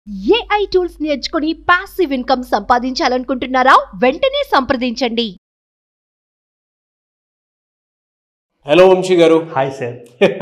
AI tools నేర్చుకుని passive income సంపాదించాలనుకుంటున్నారా వెంటనే సంప్రదించండి హలో వంశీ గారు హాయ్ సార్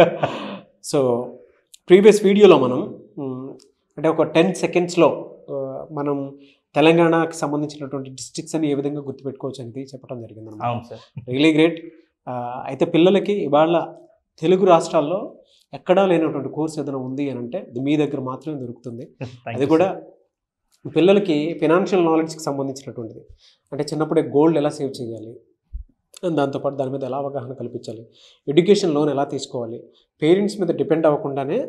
సో ప్రీవియస్ వీడియోలో మనం మ్, అంటే ఒక టెన్ సెకండ్స్లో మనం తెలంగాణకి సంబంధించినటువంటి డిస్ట్రిక్ట్స్ అని ఏ విధంగా గుర్తుపెట్టుకోవచ్చు అనేది చెప్పడం జరిగింది అనమాట అవును సార్ రియలీ గ్రేట్ అయితే పిల్లలకి ఇవాళ తెలుగు రాష్ట్రాల్లో ఎక్కడా లేనటువంటి కోర్స్ ఏదైనా ఉంది అని అంటే అది మీ దగ్గర మాత్రమే దొరుకుతుంది అది కూడా పిల్లలకి ఫినాన్షియల్ నాలెడ్జ్కి సంబంధించినటువంటిది అంటే చిన్నప్పుడే గోల్డ్ ఎలా సేవ్ చేయాలి దాంతోపాటు దాని మీద ఎలా అవగాహన కల్పించాలి ఎడ్యుకేషన్ లోన్ ఎలా తీసుకోవాలి పేరెంట్స్ మీద డిపెండ్ అవ్వకుండానే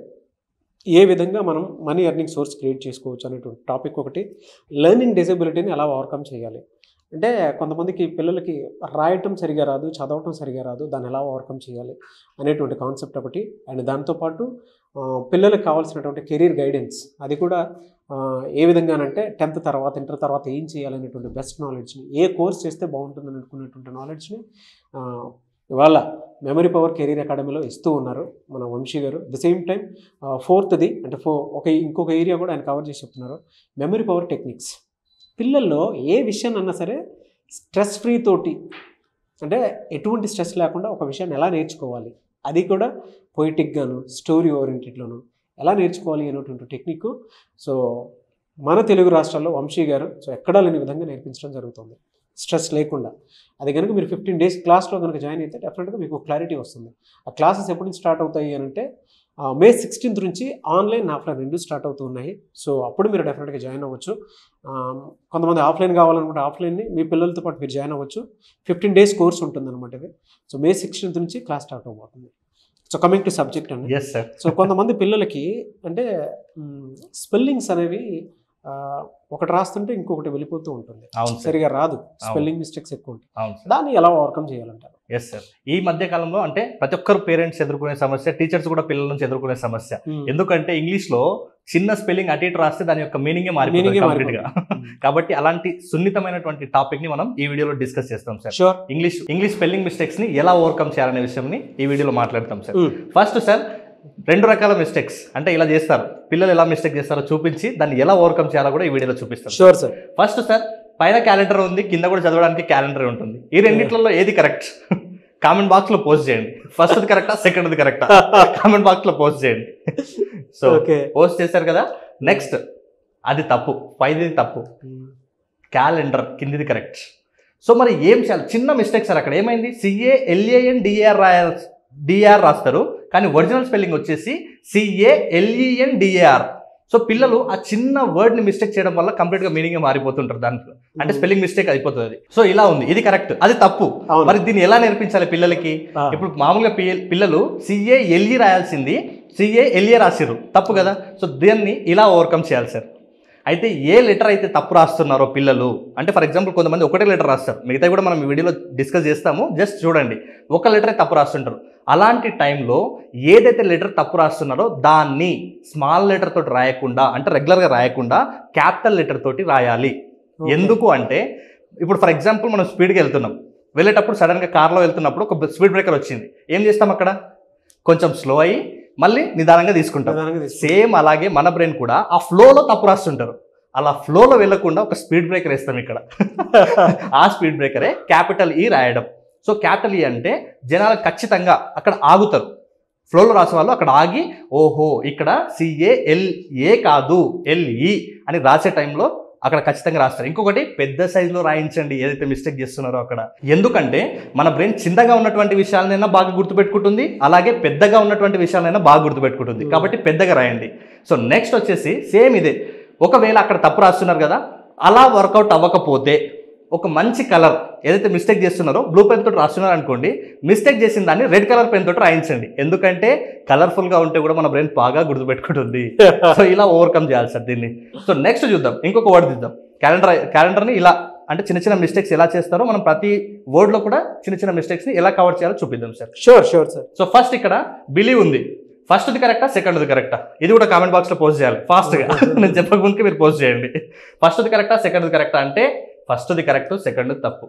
ఏ విధంగా మనం మనీ ఎర్నింగ్ సోర్స్ క్రియేట్ చేసుకోవచ్చు అనేటువంటి టాపిక్ ఒకటి లెర్నింగ్ డిజబిలిటీని ఎలా ఓవర్కమ్ చేయాలి అంటే కొంతమందికి పిల్లలకి రాయటం సరిగా రాదు చదవటం సరిగా రాదు దాన్ని ఎలా ఓవర్కమ్ చేయాలి అనేటువంటి కాన్సెప్ట్ ఒకటి అండ్ దాంతోపాటు ఆ, పిల్లలకు కావాల్సినటువంటి కెరీర్ గైడెన్స్ అది కూడా ఆ, ఏ విధంగానంటే టెన్త్ తర్వాత ఇంటర్ తర్వాత ఏం చేయాలనేటువంటి బెస్ట్ నాలెడ్జ్ని ఏ కోర్స్ చేస్తే బాగుంటుందని అనుకునేటువంటి నాలెడ్జ్ని ఆ, ఇవాళ మెమరీ పవర్ కెరీర్ అకాడమీలో ఇస్తూ ఉన్నారు మన వంశీ గారు ద సేమ్ టైం ఫోర్త్ది అంటే ఫో ఒక ఇంకొక ఏరియా కూడా ఆయన కవర్ చేసి చెప్తున్నారు మెమరీ పవర్ టెక్నిక్స్ పిల్లల్లో ఏ విషయాన్ని అన్నా సరే స్ట్రెస్ ఫ్రీ తోటి అంటే ఎటువంటి స్ట్రెస్ లేకుండా ఒక విషయాన్ని ఎలా నేర్చుకోవాలి అది కూడా పొయిటిక్గాను స్టోరీ ఓరియంటెడ్లోను ఎలా నేర్చుకోవాలి అనేటువంటి టెక్నిక్ సో మన తెలుగు రాష్ట్రాల్లో వంశీ గారు సో ఎక్కడా లేని విధంగా నేర్పించడం జరుగుతుంది స్ట్రెస్ లేకుండా అది కనుక మీరు ఫిఫ్టీన్ డేస్ క్లాస్లో కనుక జాయిన్ అయితే డెఫినెట్గా మీకు క్లారిటీ వస్తుంది ఆ క్లాసెస్ ఎప్పటి నుంచి స్టార్ట్ అవుతాయి అని అంటే ఆ, మే సిక్స్టీన్త్ నుంచి ఆన్లైన్ ఆఫ్లైన్ రెండు స్టార్ట్ అవుతూ ఉన్నాయి సో అప్పుడు మీరు డెఫినెట్గా జాయిన్ అవ్వచ్చు ఆ, కొంతమంది ఆఫ్లైన్ కావాలనుకుంటే ఆఫ్లైన్ని మీ పిల్లలతో పాటు మీరు జాయిన్ అవ్వచ్చు ఫిఫ్టీన్ డేస్ కోర్స్ ఉంటుంది అనమాట ఇది సో మే సిక్స్టీన్త్ నుంచి క్లాస్ స్టార్ట్ అవబోతుంది సో కమింగ్ టు సబ్జెక్ట్ అండి ఎస్ సార్ సో కొంతమంది పిల్లలకి అంటే స్పెల్లింగ్స్ అనేవి ఆ, ఒకటి రాస్తుంటే ఇంకొకటి వెళ్ళిపోతూ ఉంటుంది అవును సార్ సరిగా రాదు స్పెల్లింగ్ మిస్టేక్స్ ఎక్కువ ఉంటాయి అవును సార్ దాన్ని ఎలా ఓవర్కమ్ చేయాలంటారు ఎస్ సార్ ఈ మధ్య కాలంలో అంటే ప్రతి ఒక్కరు పేరెంట్స్ ఎదుర్కొనే సమస్య టీచర్స్ కూడా పిల్లల నుంచి ఎదుర్కొనే సమస్య ఎందుకంటే ఇంగ్లీష్ లో చిన్న స్పెల్లింగ్ అటు ఇటు రాస్తే దాని యొక్క మీనింగే మారిపోతుంది మీనింగే కంప్లీట్ గా కాబట్టి అలాంటి సున్నితమైనటువంటి టాపిక్ ని మనం ఈ వీడియోలో డిస్కస్ చేస్తాం sir sure English English spelling mistakes ని ఎలా ఓవర్కమ్ చేయాలనే విషయంని ఈ వీడియోలో మాట్లాడతాం సార్ ఫస్ట్ సార్ రెండు రకాల మిస్టేక్స్ అంటే ఇలా చేస్తారు పిల్లలు ఎలా మిస్టేక్ చేస్తారో చూపించి దాన్ని ఎలా ఓవర్కమ్ చేయాలో కూడా ఈ వీడియోలో చూపిస్తాం షూర్ సార్ ఫస్ట్ సార్ పైన క్యాలెండర్ ఉంది కింద కూడా చదవడానికి క్యాలెండర్ ఉంటుంది ఈ రెండిట్లలో ఏది కరెక్ట్ కామెంట్ బాక్స్ లో పోస్ట్ చేయండి ఫస్ట్ కరెక్టా సెకండ్ కరెక్టా కామెంట్ బాక్స్ లో పోస్ట్ చేయండి సో ఓకే పోస్ట్ చేశారు కదా నెక్స్ట్ అది తప్పు పైది తప్పు క్యాలెండర్ కిందిది కరెక్ట్ సో మరి ఏం చేయాలి చిన్న మిస్టేక్ సార్ అక్కడ ఏమైంది సిఏ ఎల్ఏఎన్ డిఆర్ రాయాల్ డిఆర్ రాస్తారు కానీ ఒరిజినల్ స్పెల్లింగ్ వచ్చేసి సిఏ ఎల్ఈఎన్ డిఏఆర్ సో పిల్లలు ఆ చిన్న వర్డ్ని మిస్టేక్ చేయడం వల్ల కంప్లీట్గా మీనింగ్ మారిపోతుంటారు దాంట్లో అంటే స్పెల్లింగ్ మిస్టేక్ అయిపోతుంది అది సో ఇలా ఉంది ఇది కరెక్ట్ అది తప్పు అవును. మరి దీన్ని ఎలా నేర్పించాలి పిల్లలకి ఆ. ఇప్పుడు మామూలుగా పిల్ల- పిల్లలు సిఏ ఎల్ఈ రాయాల్సింది సిఏ ఎల్ఏ రాసిర్రు తప్పు కదా సో దీన్ని ఇలా ఓవర్కమ్ చేయాలి సార్ అయితే ఏ లెటర్ అయితే తప్పు రాస్తున్నారో పిల్లలు అంటే ఫర్ ఎగ్జాంపుల్ కొంతమంది ఒకటే లెటర్ రాస్తారు మిగతా కూడా మనం ఈ వీడియోలో డిస్కస్ చేస్తాము జస్ట్ చూడండి ఒక లెటరే తప్పు రాస్తుంటారు అలాంటి టైంలో ఏదైతే లెటర్ తప్పు రాస్తున్నారో దాన్ని స్మాల్ లెటర్ తోటి రాయకుండా అంటే రెగ్యులర్గా రాయకుండా క్యాపిటల్ లెటర్ తోటి రాయాలి Okay. ఎందుకు అంటే ఇప్పుడు ఫర్ ఎగ్జాంపుల్ మనం స్పీడ్గా వెళ్తున్నాం వెళ్ళేటప్పుడు సడన్గా కార్లో వెళ్తున్నప్పుడు ఒక స్పీడ్ బ్రేకర్ వచ్చింది ఏం చేస్తాం అక్కడ కొంచెం స్లో అయ్యి మళ్ళీ నిదానంగా తీసుకుంటాం ప్రధానంగా తీసుకుంటాం. సేమ్ అలాగే మన బ్రెయిన్ కూడా ఆ ఫ్లోలో తప్పు రాస్తుంటారు అలా ఫ్లోలో వెళ్ళకుండా ఒక స్పీడ్ బ్రేకర్ వేస్తాం ఇక్కడ ఆ స్పీడ్ బ్రేకరే క్యాపిటల్ ఈ రాయడం సో క్యాపిటల్ ఈ అంటే జనాలు ఖచ్చితంగా అక్కడ ఆగుతారు ఫ్లోలో రాసే వాళ్ళు అక్కడ ఆగి ఓహో ఇక్కడ సిఏ ఎల్ ఏ కాదు ఎల్ఈ అని రాసే టైంలో అక్కడ ఖచ్చితంగా రాస్తారు ఇంకొకటి పెద్ద సైజులో రాయించండి ఏదైతే మిస్టేక్ చేస్తున్నారో అక్కడ ఎందుకంటే మన బ్రెయిన్ చిన్నగా ఉన్నటువంటి విషయాలనైనా బాగా గుర్తుపెట్టుకుంటుంది అలాగే పెద్దగా ఉన్నటువంటి విషయాలైనా బాగా గుర్తుపెట్టుకుంటుంది కాబట్టి పెద్దగా రాయండి సో నెక్స్ట్ వచ్చేసి సేమ్ ఇదే ఒకవేళ అక్కడ తప్పు రాస్తున్నారు కదా అలా వర్కౌట్ అవ్వకపోతే ఒక మంచి కలర్ ఏదైతే మిస్టేక్ చేస్తున్నారో బ్లూ పెన్ తోటి రాస్తున్నారు అనుకోండి మిస్టేక్ చేసిన దాన్ని రెడ్ కలర్ పెన్ తోటి రాయించండి ఎందుకంటే కలర్ఫుల్గా ఉంటే కూడా మన బ్రెయిన్ బాగా గుర్తుపెట్టుకుంటుంది సో ఇలా ఓవర్కమ్ చేయాలి సార్ దీన్ని సో నెక్స్ట్ చూద్దాం ఇంకొక వర్డ్ తీద్దాం క్యాలెండర్ క్యాలెండర్ని ఇలా అంటే చిన్న చిన్న మిస్టేక్స్ ఎలా చేస్తారో మనం ప్రతి వర్డ్లో కూడా చిన్న చిన్న మిస్టేక్స్ని ఎలా కవర్ చేయాలో చూపిద్దాం sir sure sure sir so first ఇక్కడ బిలీవ్ ఉంది ఫస్ట్ది కరెక్టా సెకండ్ది కరెక్టా ఇది కూడా కామెంట్ బాక్స్లో పోస్ట్ చేయాలి ఫాస్ట్గా నేను చెప్పక ముందుకే మీరు పోస్ట్ చేయండి ఫస్ట్ది కరెక్టా సెకండ్ది కరెక్టా అంటే ఫస్ట్ది కరెక్ట్ సెకండ్ తప్పు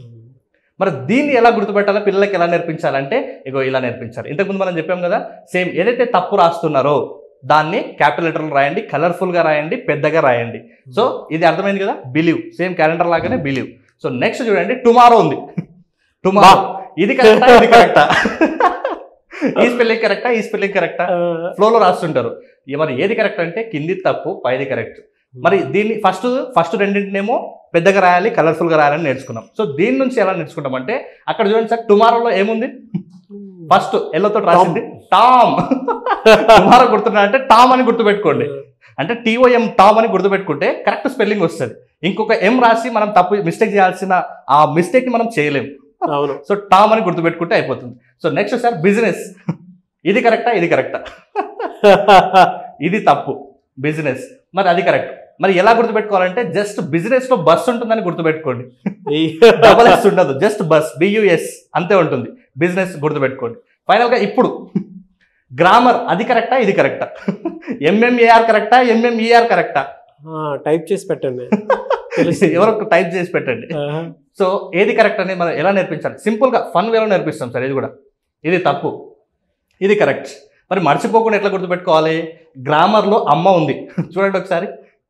మరి దీన్ని ఎలా గుర్తుపెట్టాలో పిల్లలకి ఎలా నేర్పించాలంటే ఇగో ఇలా నేర్పించాలి ఇంతకుముందు మనం చెప్పాం కదా సేమ్ ఏదైతే తప్పు రాస్తున్నారో దాన్ని క్యాపిటల్ లెటర్లు రాయండి కలర్ఫుల్ గా రాయండి పెద్దగా రాయండి సో ఇది అర్థమైంది కదా బిలీవ్ సేమ్ క్యాలెండర్ లాగానే బిలీవ్ సో నెక్స్ట్ చూడండి టుమారో ఉంది టుమారో ఇది కరెక్టా ఇది కరెక్టా ఈ స్పెల్లింగ్ కరెక్టా ఈ స్పెల్లింగ్ కరెక్టా ఫ్లోలో రాస్తుంటారు ఇక మరి ఏది కరెక్ట్ అంటే కింది తప్పు పైది కరెక్ట్ మరి దీన్ని ఫస్ట్ ఫస్ట్ రెండింటినేమో పెద్దగా రాయాలి కలర్ఫుల్ గా రాయాలని నేర్చుకున్నాం సో దీని నుంచి ఎలా నేర్చుకుంటాం అంటే అక్కడ చూడండి సార్ టుమారోలో ఏముంది ఫస్ట్ ఎల్లతో రాసింది టామ్ టుమారో గుర్తున్నా అంటే టామ్ అని గుర్తుపెట్టుకోండి అంటే టీఓఎం టామ్ అని గుర్తుపెట్టుకుంటే కరెక్ట్ స్పెల్లింగ్ వస్తుంది ఇంకొక ఎం రాసి మనం తప్పు మిస్టేక్ చేయాల్సిన ఆ మిస్టేక్ ని మనం చేయలేం అవును సో టామ్ అని గుర్తుపెట్టుకుంటే అయిపోతుంది సో నెక్స్ట్ సార్ బిజినెస్ ఇది కరెక్టా ఇది కరెక్టా ఇది తప్పు బిజినెస్ మరి అది కరెక్ట్ మరి ఎలా గుర్తుపెట్టుకోవాలంటే జస్ట్ బిజినెస్ లో బస్ ఉంటుందని గుర్తుపెట్టుకోండి డబల్ ఎస్ ఉండదు జస్ట్ బస్ బియుఎస్ అంతే ఉంటుంది బిజినెస్ గుర్తుపెట్టుకోండి ఫైనల్ గా ఇప్పుడు గ్రామర్ అది కరెక్టా ఇది కరెక్టా ఎంఎంఏఆర్ కరెక్టా ఎంఎంఈఆర్ కరెక్టా టైప్ చేసి పెట్టండి తెలుస్తుంది. ఎవరో టైప్ చేసి పెట్టండి ఆహా. సో ఏది కరెక్ట్ అనేది మనం ఎలా నేర్పించాలి సింపుల్ గా ఫన్ వేలో నేర్పిస్తాం సార్ ఇది కూడా ఇది తప్పు ఇది కరెక్ట్ మరి మర్చిపోకుండా ఎట్లా గుర్తుపెట్టుకోవాలి గ్రామర్లో అమ్మ ఉంది చూడండి ఒకసారి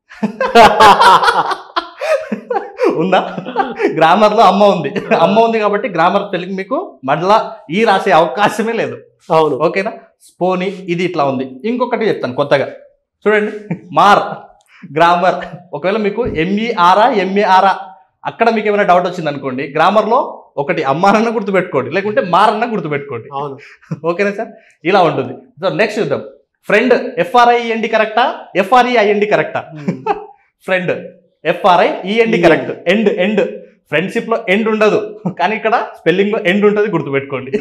ఉందా గ్రామర్లో అమ్మ ఉంది అమ్మ ఉంది కాబట్టి గ్రామర్ స్పెల్లింగ్ మీకు మళ్ళా ఈ రాసే అవకాశమే లేదు అవును ఓకేనా పోనీ ఇది ఇట్లా ఉంది ఇంకొకటి చెప్తాను కొత్తగా చూడండి మార్ గ్రామర్ ఒకవేళ మీకు ఎంఈఆర్ఆ ఎంఏఆర్ఆ అక్కడ మీకు ఏమైనా డౌట్ వచ్చింది అనుకోండి గ్రామర్లో ఒకటి అమ్మారన్న గుర్తుపెట్టుకోండి లేకుంటే మారన్న గుర్తుపెట్టుకోండి అవును ఓకేనా సార్ ఇలా ఉంటుంది సో నెక్స్ట్ చూద్దాం ఫ్రెండ్ ఎఫ్ఆర్ఐఈఎన్డి కరెక్టా ఎఫ్ఆర్ఈఐఎన్డి కరెక్టా friend F R I E N D correct end end friendship లో ఎండ్ ఉండదు కానీ ఇక్కడ స్పెల్లింగ్ లో ఎండ్ ఉంటుంది గుర్తుపెట్టుకోండి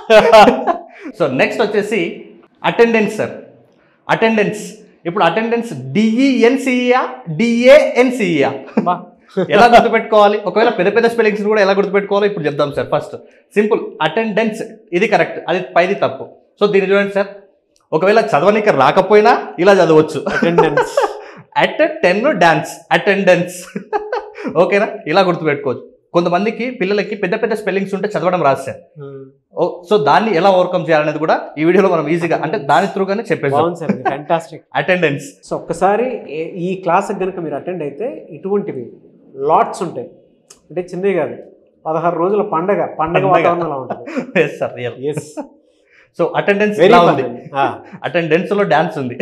సో నెక్స్ట్ వచ్చేసి అటెండెన్స్ సార్ అటెండెన్స్ ఇప్పుడు అటెండెన్స్ డిఈఎన్సిఈయా డిఏఎన్సిఈయా బా. ఎలా గుర్తుపెట్టుకోవాలి ఒకవేళ పెద్ద పెద్ద స్పెల్లింగ్స్ కూడా ఎలా గుర్తుపెట్టుకోవాలో ఇప్పుడు చెప్దాం సార్ ఫస్ట్ సింపుల్ అటెండెన్స్ ఇది కరెక్ట్ అది పైది తప్పు సో దీన్ని చూడండి సార్ ఒకవేళ చదవనికి రాకపోయినా ఇలా చదవచ్చు attendance at ten dance attendance ఓకేనా ఇలా గుర్తుపెట్టుకోవచ్చు కొంతమందికి పిల్లలకి పెద్ద పెద్ద స్పెల్లింగ్స్ ఉంటే చదవడం రాశారు ఓ సో దాన్ని ఎలా ఓవర్కమ్ చేయాలనేది కూడా ఈ వీడియోలో మనం ఈజీగా అంటే దాని త్రూగానే చెప్పేసాం బాగుంది సార్ ఫ్యాంటాస్టిక్ అటెండెన్స్ సో ఒక్కసారి ఏ- ఈ క్లాస్కి కనుక మీరు అటెండ్ అయితే ఇటువంటివి లాట్స్ ఉంటాయి అంటే చిన్నవి కాదు పదహారు రోజుల పండగ పండగ పండగ. వాతావరణంలో ఉంటుంది yes sir real yes so attendance very ఇలా ఉంది అటెండెన్స్ లో డాన్స్ ఉంది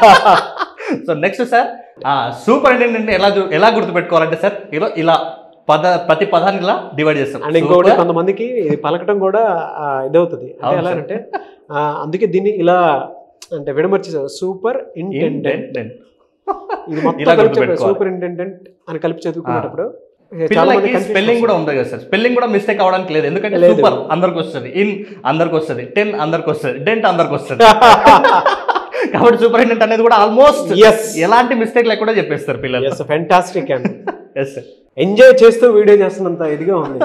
సో నెక్స్ట్ సార్ సూపరింటెండెంట్ ఎలా చూ- ఎలా గుర్తుపెట్టుకోవాలంటే సార్ ఇలా ఇలా పద ప్రతి పదాన్ని ఇలా డివైడ్ చేస్తాం అండ్ ఇంకొకటి Super- కొంతమందికి ఇది పలకటం కూడా ఆ, ఇదవుతుంది అంటే అవును ఎలా సార్. అంటే ఆ, అందుకే దీన్ని ఇలా అంటే విడమర్చి సూపర్ ఇంటెండెంట్ Intendant. ఇది ఇలా మొత్తం కలిపి గుర్తుపెట్టుకోవాలి. సూపర్ ఇంటెండెంట్ అని కలిపి చదువుకునేటప్పుడు చాలా పిల్లలకి మంది confuse స్పెల్లింగ్ కూడా వస్తుంది. ఉంది కదా సార్ స్పెల్లింగ్ కూడా మిస్టేక్ అవడానికి లేదు ఎందుకంటే లేదు. సూపర్ అందరికి వస్తుంది ఇన్ అందరికి వస్తుంది టెన్ అందరికి వస్తుంది డెంట్ అందరికి వస్తుంది కాబట్టి సూపరింటెండెంట్ అనేది కూడా ఆల్మోస్ట్ Yes. ఎలాంటి మిస్టేక్ లేకుండా చెప్పేస్తారు పిల్లలు yes fantastic and yes sir enjoy చేస్తూ వీడియో చేస్తున్నంత ఇదిగా ఉంది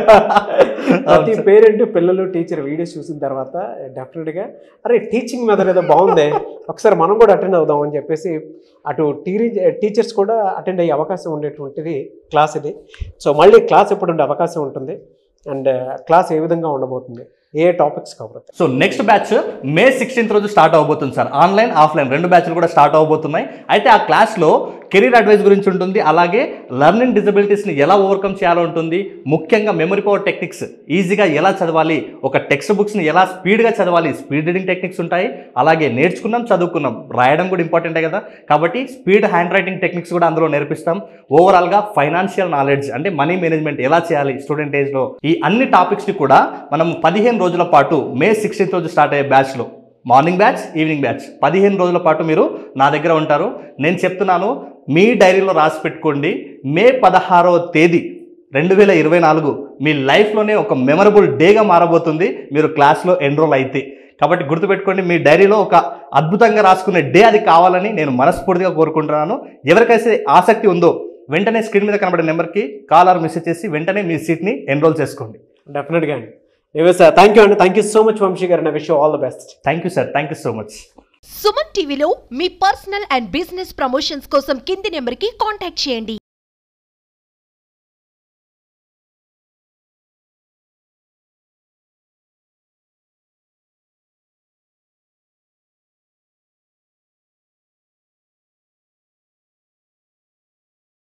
ప్రతి పేరెంట్ పిల్లలు టీచర్ వీడియోస్ చూసిన తర్వాత డెఫినెట్గా అరే టీచింగ్ మెథడ్ ఏదో బాగుందే ఒకసారి మనం కూడా అటెండ్ అవుదాం అని చెప్పేసి అటు టీరీ టీచర్స్ కూడా అటెండ్ అయ్యే అవకాశం ఉండేటువంటిది క్లాస్ ఇది సో మళ్ళీ క్లాస్ ఎప్పుడు ఉండే అవకాశం ఉంటుంది అండ్ క్లాస్ ఏ విధంగా ఉండబోతుంది ఏ టాపిక్స్ కవర్ అవుతాయి so next batch May sixteenth రోజు స్టార్ట్ అవబోతుంది సార్ ఆన్లైన్ ఆఫ్లైన్ రెండు బ్యాచ్లు కూడా స్టార్ట్ అవబోతున్నాయి అయితే ఆ క్లాస్లో కెరీర్ అడ్వైస్ గురించి ఉంటుంది అలాగే లర్నింగ్ డిజబిలిటీస్ని ఎలా ఓవర్కమ్ చేయాలో ఉంటుంది ముఖ్యంగా మెమరీ పవర్ టెక్నిక్స్ ఈజీగా ఎలా చదవాలి ఒక టెక్స్ట్ బుక్స్ని ఎలా స్పీడ్గా చదవాలి స్పీడ్ రీడింగ్ టెక్నిక్స్ ఉంటాయి అలాగే నేర్చుకున్నాం చదువుకున్నాం రాయడం కూడా ఇంపార్టెంటే కదా కాబట్టి స్పీడ్ హ్యాండ్ రైటింగ్ టెక్నిక్స్ కూడా అందులో నేర్పిస్తాం ఓవరాల్గా ఫైనాన్షియల్ నాలెడ్జ్ అంటే మనీ మేనేజ్మెంట్ ఎలా చేయాలి స్టూడెంట్ ఏజ్లో ఈ అన్ని టాపిక్స్ని కూడా మనం పదిహేను రోజుల పాటు మే సిక్స్టీన్త్ రోజు స్టార్ట్ అయ్యే బ్యాచ్లో మార్నింగ్ బ్యాచ్ ఈవినింగ్ బ్యాచ్ పదిహేను రోజుల పాటు మీరు నా దగ్గర ఉంటారు నేను చెప్తున్నాను మీ డైరీలో రాసి పెట్టుకోండి మే పదహారవ తేదీ రెండు వేల ఇరవై నాలుగు మీ లైఫ్లోనే ఒక మెమరబుల్ డేగా మారబోతుంది మీరు క్లాస్లో ఎన్రోల్ అయితే కాబట్టి గుర్తుపెట్టుకోండి మీ డైరీలో ఒక అద్భుతంగా రాసుకునే డే అది కావాలని నేను మనస్ఫూర్తిగా కోరుకుంటున్నాను ఎవరికైతే ఆసక్తి ఉందో వెంటనే స్క్రీన్ మీద కనబడే నెంబర్కి కాల్ ఆర్ మెసేజ్ చేసి వెంటనే మీ సీట్ని ఎన్రోల్ చేసుకోండి డెఫినెట్గా అండి ఏవో సార్ థ్యాంక్ యూ అండి thank you so much Vamsi garu wish all the best thank you sir thank you so much Suman టీవీలో మీ పర్సనల్ అండ్ బిజినెస్ ప్రమోషన్స్ కోసం కింది నెంబర్కి కాంటాక్ట్ చేయండి